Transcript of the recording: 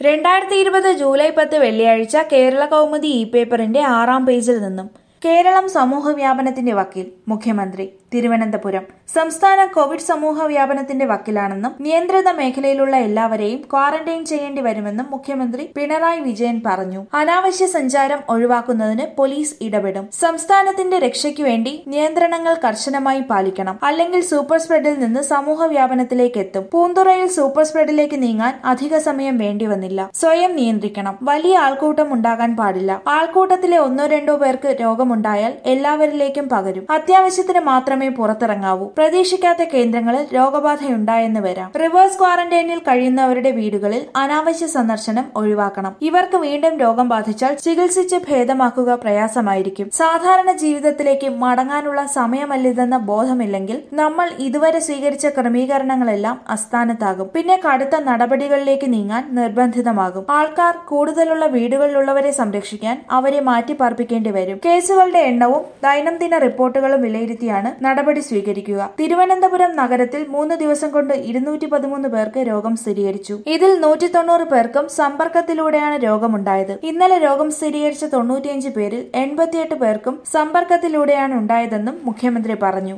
രണ്ടായിരത്തി ഇരുപത് ജൂലൈ പത്ത് വെള്ളിയാഴ്ച കേരള കൗമുദി ഇ പേപ്പറിന്റെ ആറാം പേജിൽ നിന്നും കേരളം സമൂഹ വ്യാപനത്തിന്റെ വക്കിൽ മുഖ്യമന്ത്രി തിരുവനന്തപുരം സംസ്ഥാന കോവിഡ് സമൂഹ വ്യാപനത്തിന്റെ വക്കിലാണെന്നും നിയന്ത്രിത മേഖലയിലുള്ള എല്ലാവരെയും ക്വാറന്റൈൻ ചെയ്യേണ്ടി വരുമെന്നും മുഖ്യമന്ത്രി പിണറായി വിജയൻ പറഞ്ഞു അനാവശ്യ സഞ്ചാരം ഒഴിവാക്കുന്നതിന് പോലീസ് ഇടപെടും സംസ്ഥാനത്തിന്റെ രക്ഷയ്ക്കു വേണ്ടി നിയന്ത്രണങ്ങൾ കർശനമായി പാലിക്കണം അല്ലെങ്കിൽ സൂപ്പർ സ്പ്രെഡിൽ നിന്ന് സമൂഹ വ്യാപനത്തിലേക്ക് എത്തും പൂന്തുറയിൽ സൂപ്പർ സ്പ്രെഡിലേക്ക് നീങ്ങാൻ അധിക സമയം വേണ്ടി വന്നില്ല സ്വയം നിയന്ത്രിക്കണം വലിയ ആൾക്കൂട്ടം ഉണ്ടാകാൻ പാടില്ല ആൾക്കൂട്ടത്തിലെ ഒന്നോ രണ്ടോ പേർക്ക് രോഗമുണ്ടായാൽ എല്ലാവരിലേക്കും പകരും അത്യാവശ്യത്തിന് മാത്രമേ പുറത്തിറങ്ങാവൂ പ്രതീക്ഷിക്കാത്ത കേന്ദ്രങ്ങളിൽ രോഗബാധയുണ്ടായെന്ന് വരാം റിവേഴ്സ് ക്വാറന്റൈനിൽ കഴിയുന്നവരുടെ വീടുകളിൽ അനാവശ്യ സന്ദർശനം ഒഴിവാക്കണം ഇവർക്ക് വീണ്ടും രോഗം ബാധിച്ചാൽ ചികിത്സിച്ച് ഭേദമാക്കുക പ്രയാസമായിരിക്കും സാധാരണ ജീവിതത്തിലേക്ക് മടങ്ങാനുള്ള സമയമല്ലിതെന്ന ബോധമില്ലെങ്കിൽ നമ്മൾ ഇതുവരെ സ്വീകരിച്ച ക്രമീകരണങ്ങളെല്ലാം അസ്ഥാനത്താകും പിന്നെ കടുത്ത നടപടികളിലേക്ക് നീങ്ങാൻ നിർബന്ധിതമാകും ആൾക്കാർ കൂടുതലുള്ള വീടുകളിലുള്ളവരെ സംരക്ഷിക്കാൻ അവരെ മാറ്റിപ്പാർപ്പിക്കേണ്ടി വരും കേസുകളുടെ എണ്ണവും ദൈനംദിന റിപ്പോർട്ടുകളും വിലയിരുത്തിയാണ് നടപടി സ്വീകരിക്കുക തിരുവനന്തപുരം നഗരത്തിൽ മൂന്ന് ദിവസം കൊണ്ട് ഇരുന്നൂറ്റി പതിമൂന്ന് പേർക്ക് രോഗം സ്ഥിരീകരിച്ചു ഇതിൽ നൂറ്റി തൊണ്ണൂറ് പേർക്കും സമ്പർക്കത്തിലൂടെയാണ് രോഗമുണ്ടായത് ഇന്നലെ രോഗം സ്ഥിരീകരിച്ച തൊണ്ണൂറ്റിയഞ്ച് പേരിൽ എൺപത്തിയെട്ട് പേർക്കും സമ്പർക്കത്തിലൂടെയാണ് ഉണ്ടായതെന്നും മുഖ്യമന്ത്രി പറഞ്ഞു